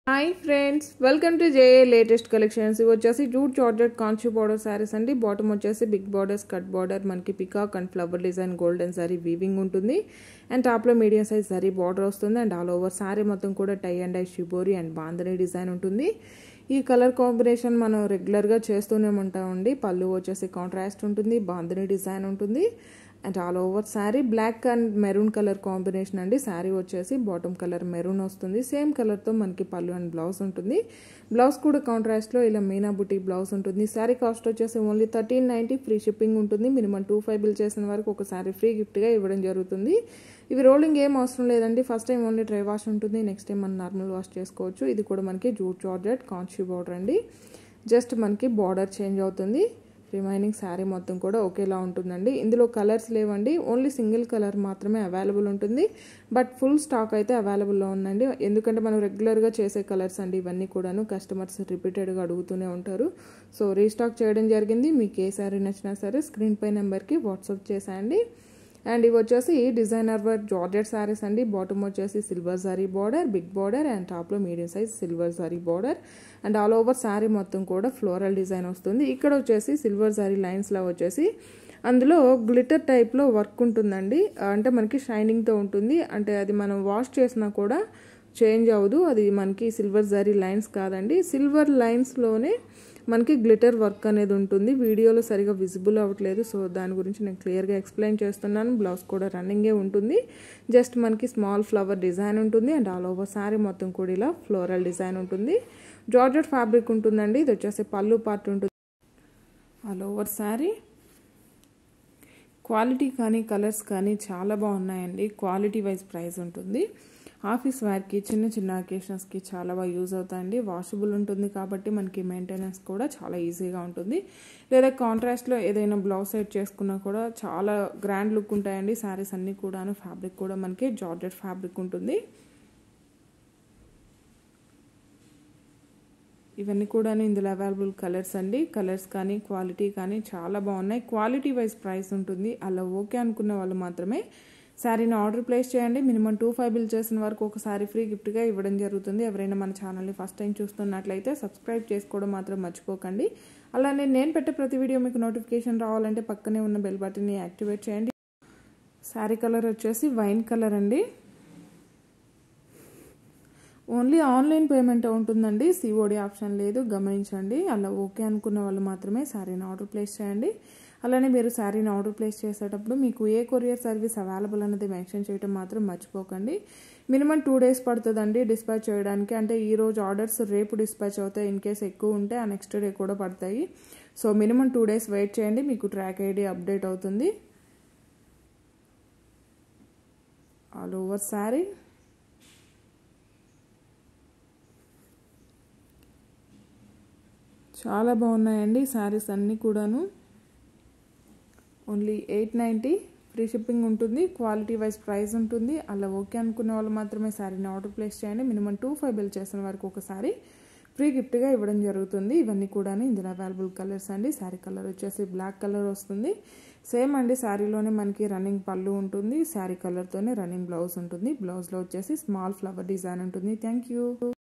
hi friends welcome to JA latest collections ఇవి వచ్చేసి jute georgette కాన్షూ బార్డర్ శారీస్ అండి బాటమ్ వచ్చేసి బిగ్ బార్డర్స్ కట్ బార్డర్ మనకి peacock and flower design golden saree weaving ఉంటుంది అండ్ టాప్లో మీడియం సైజ్ శారీ బార్డర్ వస్తుంది అండ్ ఆల్ ఓవర్ శారీ మొత్తం కూడా టై అండ్ ఐ షిబోరి అండ్ బాందని డిజైన్ ఉంటుంది ఈ కలర్ కాంబినేషన్ మనం రెగ్యులర్గా చేస్తూనే ఉంటామండి పళ్ళు వచ్చేసి కాంట్రాస్ట్ ఉంటుంది బాందని డిజైన్ ఉంటుంది and all over saree black and maroon colour combination అండి శారీ వచ్చేసి బాటమ్ కలర్ మెరూన్ వస్తుంది సేమ్ కలర్తో మనకి పళ్ళు అండ్ బ్లౌజ్ ఉంటుంది బ్లౌజ్ కూడా కాంట్రాస్ట్లో ఇలా మీనా బుటీ బ్లౌజ్ ఉంటుంది శారీ కాస్ట్ వచ్చేసి only thirteen ninety free shipping ఉంటుంది మినిమం టూ ఫైవ్ బిల్ చేసిన వరకు ఒక శారీ ఫ్రీ గిఫ్ట్గా ఇవ్వడం జరుగుతుంది ఇవి రోలింగ్ ఏం అవసరం లేదండి first time only dry wash ఉంటుంది నెక్స్ట్ టైం మనం నార్మల్ వాష్ చేసుకోవచ్చు ఇది కూడా మనకి జూట్ జార్జెట్ కాన్షీ బార్డర్ అండి జస్ట్ మనకి బార్డర్ చేంజ్ అవుతుంది రిమైనింగ్ శారీ మొత్తం కూడా ఒకేలా ఉంటుందండి ఇందులో కలర్స్ లేవండి ఓన్లీ సింగిల్ కలర్ మాత్రమే అవైలబుల్ ఉంటుంది బట్ ఫుల్ స్టాక్ అయితే అవైలబుల్లో ఉందండి ఎందుకంటే మనం రెగ్యులర్గా చేసే కలర్స్ అండి ఇవన్నీ కూడాను కస్టమర్స్ రిపీటెడ్గా అడుగుతూనే ఉంటారు సో రీస్టాక్ చేయడం జరిగింది మీకు ఏ శారీ నచ్చినా సరే స్క్రీన్ పై నెంబర్కి వాట్సాప్ చేసేయండి అండ్ ఇవి వచ్చేసి డిజైనర్ వర్క్ జార్జెట్ శారీస్ అండి బాటమ్ వచ్చేసి silver sari border big border and టాప్లో medium size silver sari border and all over sari మొత్తం కూడా ఫ్లోరల్ డిజైన్ వస్తుంది ఇక్కడ వచ్చేసి సిల్వర్ సారీ లైన్స్లో వచ్చేసి అందులో గ్లిటర్ టైప్లో వర్క్ ఉంటుందండి అంటే మనకి షైనింగ్తో ఉంటుంది అంటే అది మనం వాష్ చేసినా కూడా చేంజ్ అవ్వదు అది మనకి సిల్వర్ జరీ లైన్స్ కాదండి సిల్వర్ లైన్స్లోనే మనకి గ్లిటర్ వర్క్ అనేది ఉంటుంది వీడియోలో సరిగా విజిబుల్ అవ్వట్లేదు సో దాని గురించి నేను క్లియర్గా ఎక్స్ప్లెయిన్ చేస్తున్నాను బ్లౌజ్ కూడా రన్నింగే ఉంటుంది జస్ట్ మనకి స్మాల్ ఫ్లవర్ డిజైన్ ఉంటుంది అండ్ ఆల్ ఓవర్ శారీ మొత్తం కూడా ఇలా ఫ్లోరల్ డిజైన్ ఉంటుంది జార్జెట్ ఫ్యాబ్రిక్ ఉంటుందండి ఇది వచ్చేసి పళ్ళు పార్ట్ ఉంటుంది ఆల్ ఓవర్ శారీ క్వాలిటీ కానీ కలర్స్ కానీ చాలా బాగున్నాయండి క్వాలిటీ వైజ్ ప్రైస్ ఉంటుంది ఆఫీస్ వేర్కి చిన్న చిన్న అకేషన్స్కి చాలా బాగా యూజ్ అవుతాయండి వాషబుల్ ఉంటుంది కాబట్టి మనకి మెయింటెనెన్స్ కూడా చాలా ఈజీగా ఉంటుంది లేదా కాంట్రాస్ట్లో ఏదైనా బ్లౌజ్ సెట్ చేసుకున్నా కూడా చాలా గ్రాండ్ లుక్ ఉంటాయండి శారీస్ అన్నీ కూడాను ఫ్యాబ్రిక్ కూడా మనకి జార్జెట్ ఫ్యాబ్రిక్ ఉంటుంది ఇవన్నీ కూడా ఇందులో అవైలబుల్ కలర్స్ అండి కలర్స్ కానీ క్వాలిటీ కానీ చాలా బాగున్నాయి క్వాలిటీ వైజ్ ప్రైస్ ఉంటుంది అలా ఓకే అనుకున్న వాళ్ళు మాత్రమే శారీని ఆర్డర్ ప్లేస్ చేయండి మినిమం టూ ఫైవ్ బిల్ చేసిన వరకు ఒక శారీ ఫ్రీ గిఫ్ట్గా ఇవ్వడం జరుగుతుంది ఎవరైనా మన ఛానల్ని ఫస్ట్ టైం చూస్తున్నట్లయితే సబ్స్క్రైబ్ చేసుకోవడం మాత్రం మర్చిపోకండి అలానే నేను పెట్టే ప్రతి వీడియో మీకు నోటిఫికేషన్ రావాలంటే పక్కనే ఉన్న బెల్ బటన్ని యాక్టివేట్ చేయండి శారీ కలర్ వచ్చేసి వైన్ కలర్ అండి ఓన్లీ ఆన్లైన్ పేమెంట్ ఉంటుందండి సిఓడి ఆప్షన్ లేదు గమనించండి అలా ఓకే అనుకున్న వాళ్ళు మాత్రమే శారీని ఆర్డర్ ప్లేస్ చేయండి అలానే మీరు శారీని ఆర్డర్ ప్లేస్ చేసేటప్పుడు మీకు ఏ కొరియర్ సర్వీస్ అవైలబుల్ అనేది మెన్షన్ చేయడం మాత్రం మర్చిపోకండి మినిమం టూ డేస్ పడుతుందండి డిస్పాచ్ చేయడానికి అంటే ఈ రోజు ఆర్డర్స్ రేపు డిస్పాచ్ అవుతాయి ఇన్ కేస్ ఎక్కువ ఉంటే ఆ నెక్స్ట్ డే కూడా పడతాయి so minimum two days wait చేయండి మీకు ట్రాక్ ఐడి అప్డేట్ అవుతుంది ఆల్ ఓవర్ శారీ చాలా బాగున్నాయండి శారీస్ అన్నీ కూడాను only eight ninety free shipping ఉంటుంది క్వాలిటీ వైజ్ ప్రైస్ ఉంటుంది అలా ఓకే అనుకున్న వాళ్ళు మాత్రమే శారీని ఆర్డర్ ప్లేస్ చేయండి మినిమం టూ ఫైవ్ బిల్ చేసిన వరకు ఒకసారి ఫ్రీ గిఫ్ట్గా ఇవ్వడం జరుగుతుంది ఇవన్నీ కూడా ఇందులో అవైలబుల్ కలర్స్ అండి శారీ కలర్ వచ్చేసి బ్లాక్ కలర్ వస్తుంది సేమ్ అండి శారీలోనే మనకి రన్నింగ్ పళ్ళు ఉంటుంది శారీ కలర్తోనే రన్నింగ్ బ్లౌజ్ ఉంటుంది బ్లౌజ్లో వచ్చేసి స్మాల్ ఫ్లవర్ డిజైన్ ఉంటుంది థ్యాంక్ యూ